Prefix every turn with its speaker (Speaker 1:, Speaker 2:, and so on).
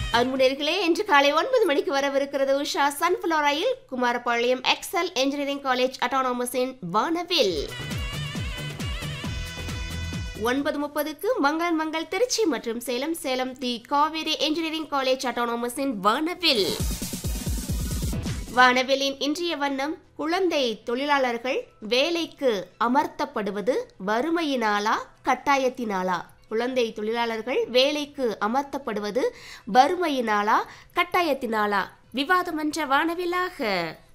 Speaker 1: அன்புநேர்களே இன்று காலை ஒன்பது மணிக்கு வரவிருக்கிறது Usha sunflower oil Kumarapalayam excel engineering college அட்டானமஸின் வானவில் ஒன்பது முப்பதுக்கு மங்களன் மங்கள் திருச்சி மற்றும் Salem Salem the Kaveri engineering college அட்டானமஸின் வானவில் வானவிலின் இன்றைய வண்ணம் குழந்தை தொழிலாளர்கள் வேலைக்கு அமர்த்தப்படுவது வறுமையினாலா கட்டாயத்தினாலா குழந்தை தொழிலாளர்கள் வேலைக்கு அமர்த்தப்படுவது வறுமையினாலா கட்டாயத்தினாலா விவாதமன்ற வானவிலாக